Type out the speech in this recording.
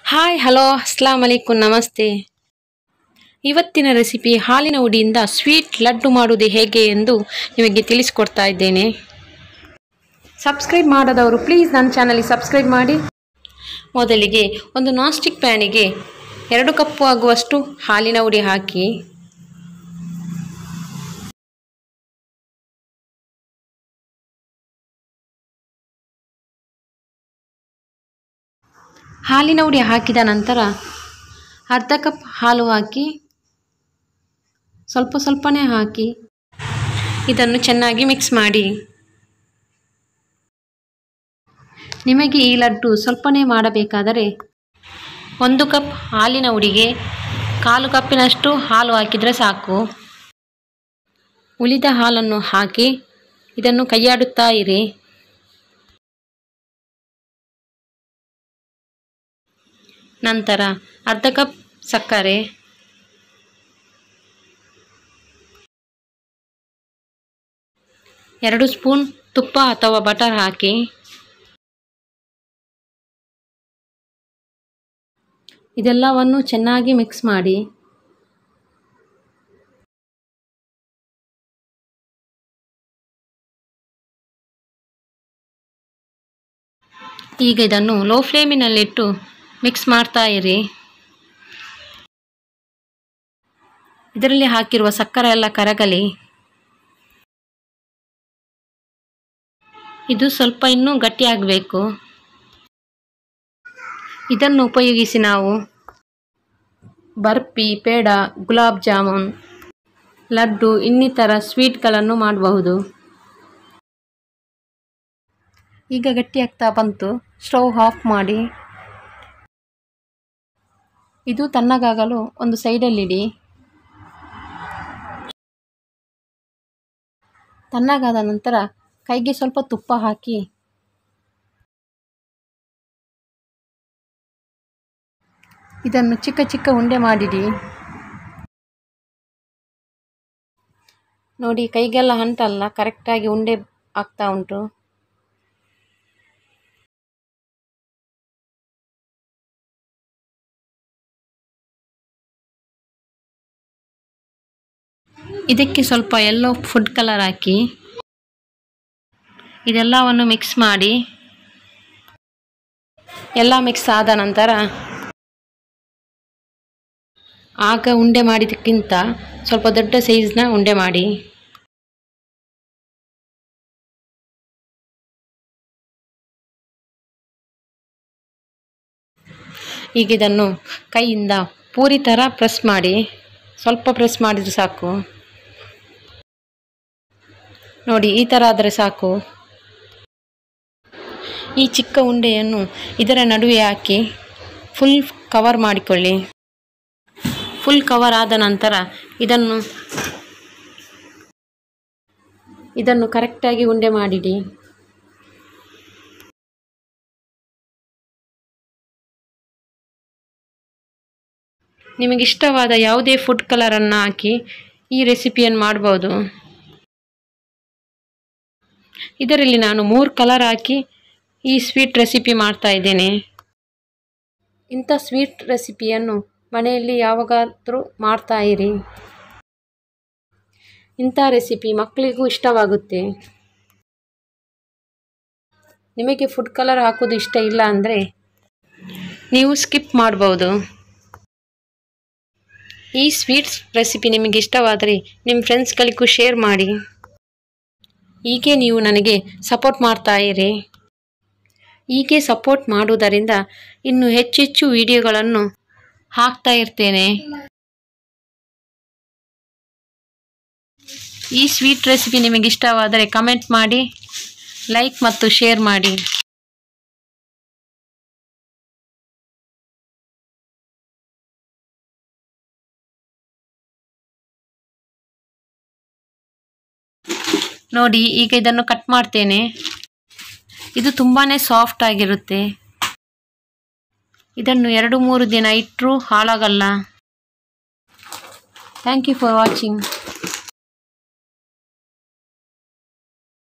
hi hello Assam ಅಲೈಕುಂ ನಮಸ್ತೆ ಇವತ್ತಿನ recipe ಹಾಲಿನ ಹುಡಿಯಿಂದ ಸ್ವೀಟ್ ಲಡ್ಡು ಮಾಡುವುದು ಹೇಗೆ ಎಂದು ನಿಮಗೆ ತಿಳಿಸಿಕೊಡ್ತಾ ಇದ್ದೇನೆ ಸಬ್ಸ್ಕ್ರೈಬ್ ಮಾಡದವರು ಪ್ಲೀಸ್ ನನ್ನ ಚಾನಲಿಗೆ ಸಬ್ಸ್ಕ್ರೈಬ್ ಮಾಡಿ ಮೊದಲಿಗೆ ಒಂದು ನಾನ್ಸ್ಟಿಕ್ ಪ್ಯಾನಿಗೆ ಎರಡು ಕಪ್ಪು ಆಗುವಷ್ಟು ಹಾಲಿನ ಹುಡಿ ಹಾಕಿ ಹಾಲಿನ ಹುಡಿ ಹಾಕಿದ ನಂತರ ಅರ್ಧ ಕಪ್ ಹಾಲು ಹಾಕಿ ಸ್ವಲ್ಪ ಸ್ವಲ್ಪನೇ ಹಾಕಿ ಇದನ್ನು ಚೆನ್ನಾಗಿ ಮಿಕ್ಸ್ ಮಾಡಿ ನಿಮಗೆ ಈ ಲಡ್ಡು ಸ್ವಲ್ಪನೇ ಮಾಡಬೇಕಾದರೆ ಒಂದು ಕಪ್ ಹಾಲಿನ ಹುಡಿಗೆ ಕಾಲು ಕಪ್ಪಿನಷ್ಟು ಹಾಲು ಹಾಕಿದರೆ ಸಾಕು ಉಳಿದ ಹಾಲನ್ನು ಹಾಕಿ ಇದನ್ನು ಕೈಯಾಡುತ್ತಾ ಇರಿ ನಂತರ ಅರ್ಧ ಕಪ್ ಸಕ್ಕರೆ ಎರಡು ಸ್ಪೂನ್ ತುಪ್ಪ ಅಥವಾ ಬಟರ್ ಹಾಕಿ ಇದೆಲ್ಲವನ್ನು ಚೆನ್ನಾಗಿ ಮಿಕ್ಸ್ ಮಾಡಿ ಈಗ ಇದನ್ನು ಲೋ ಫ್ಲೇಮಿನಲ್ಲಿಟ್ಟು ಮಿಕ್ಸ್ ಮಾಡ್ತಾ ಇರಿ ಇದರಲ್ಲಿ ಹಾಕಿರುವ ಸಕ್ಕರೆ ಎಲ್ಲ ಕರಗಲಿ ಇದು ಸ್ವಲ್ಪ ಇನ್ನೂ ಗಟ್ಟಿಯಾಗಬೇಕು ಇದನ್ನು ಉಪಯೋಗಿಸಿ ನಾವು ಬರ್ಫಿ ಪೇಡ ಗುಲಾಬ್ ಜಾಮೂನ್ ಲಡ್ಡು ಇನ್ನಿತರ ಸ್ವೀಟ್ಗಳನ್ನು ಮಾಡಬಹುದು ಈಗ ಗಟ್ಟಿಯಾಗ್ತಾ ಬಂತು ಸ್ಟವ್ ಆಫ್ ಮಾಡಿ ಇದು ತಣ್ಣಗಾಗಲು ಒಂದು ಸೈಡಲ್ಲಿಡಿ ತಣ್ಣಗಾದ ನಂತರ ಕೈಗೆ ಸ್ವಲ್ಪ ತುಪ್ಪ ಹಾಕಿ ಇದನ್ನು ಚಿಕ್ಕ ಚಿಕ್ಕ ಉಂಡೆ ಮಾಡಿಡಿ ನೋಡಿ ಕೈಗೆಲ್ಲ ಅಂಟಲ್ಲ ಕರೆಕ್ಟಾಗಿ ಉಂಡೆ ಆಗ್ತಾ ಉಂಟು ಇದಕ್ಕೆ ಸ್ವಲ್ಪ ಎಲ್ಲೋ ಫುಡ್ ಕಲರ್ ಹಾಕಿ ಇದೆಲ್ಲವನ್ನು ಮಿಕ್ಸ್ ಮಾಡಿ ಎಲ್ಲ ಮಿಕ್ಸ್ ಆದ ನಂತರ ಆಗ ಉಂಡೆ ಮಾಡಿದ್ದಕ್ಕಿಂತ ಸ್ವಲ್ಪ ದೊಡ್ಡ ಸೈಜ್ನ ಉಂಡೆ ಮಾಡಿ ಈಗ ಇದನ್ನು ಕೈಯಿಂದ ಪೂರಿ ಥರ ಪ್ರೆಸ್ ಮಾಡಿ ಸ್ವಲ್ಪ ಪ್ರೆಸ್ ಮಾಡಿದರೆ ಸಾಕು ನೋಡಿ ಈ ಥರ ಆದರೆ ಸಾಕು ಈ ಚಿಕ್ಕ ಉಂಡೆಯನ್ನು ಇದರ ನಡುವೆ ಹಾಕಿ ಫುಲ್ ಕವರ್ ಮಾಡಿಕೊಳ್ಳಿ ಫುಲ್ ಕವರ್ ಆದ ನಂತರ ಇದನ್ನು ಇದನ್ನು ಕರೆಕ್ಟಾಗಿ ಉಂಡೆ ಮಾಡಿಡಿ ನಿಮಗಿಷ್ಟವಾದ ಯಾವುದೇ ಫುಡ್ ಕಲರನ್ನು ಹಾಕಿ ಈ ರೆಸಿಪಿಯನ್ನು ಮಾಡ್ಬೋದು ಇದರಲ್ಲಿ ನಾನು ಮೂರು ಕಲರ್ ಹಾಕಿ ಈ ಸ್ವೀಟ್ ರೆಸಿಪಿ ಮಾಡ್ತಾ ಇದ್ದೇನೆ ಇಂಥ ಸ್ವೀಟ್ ರೆಸಿಪಿಯನ್ನು ಮನೆಯಲ್ಲಿ ಯಾವಾಗಾದರೂ ಮಾಡ್ತಾ ಇರಿ ಇಂಥ ರೆಸಿಪಿ ಮಕ್ಕಳಿಗೂ ಇಷ್ಟವಾಗುತ್ತೆ ನಿಮಗೆ ಫುಡ್ ಕಲರ್ ಹಾಕೋದು ಇಷ್ಟ ಇಲ್ಲ ಅಂದರೆ ನೀವು ಸ್ಕಿಪ್ ಮಾಡ್ಬೋದು ಈ ಸ್ವೀಟ್ಸ್ ರೆಸಿಪಿ ನಿಮಗೆ ಇಷ್ಟವಾದರೆ ನಿಮ್ಮ ಫ್ರೆಂಡ್ಸ್ಗಳಿಗೂ ಶೇರ್ ಮಾಡಿ ಹೀಗೆ ನೀವು ನನಗೆ ಸಪೋರ್ಟ್ ಮಾಡ್ತಾ ಇರಿ ಹೀಗೆ ಸಪೋರ್ಟ್ ಮಾಡುವುದರಿಂದ ಇನ್ನು ಹೆಚ್ಚೆಚ್ಚು ವಿಡಿಯೋಗಳನ್ನು ಹಾಕ್ತಾ ಇರ್ತೇನೆ ಈ ಸ್ವೀಟ್ ರೆಸಿಪಿ ನಿಮಗೆ ಇಷ್ಟವಾದರೆ ಕಮೆಂಟ್ ಮಾಡಿ ಲೈಕ್ ಮತ್ತು ಶೇರ್ ಮಾಡಿ ನೋಡಿ ಈಗ ಇದನ್ನು ಕಟ್ ಮಾಡ್ತೇನೆ ಇದು ತುಂಬಾ ಸಾಫ್ಟ್ ಆಗಿರುತ್ತೆ ಇದನ್ನು ಎರಡು ಮೂರು ದಿನ ಇಟ್ಟರೂ ಹಾಳಾಗಲ್ಲ ಥ್ಯಾಂಕ್ ಯು ಫಾರ್ ವಾಚಿಂಗ್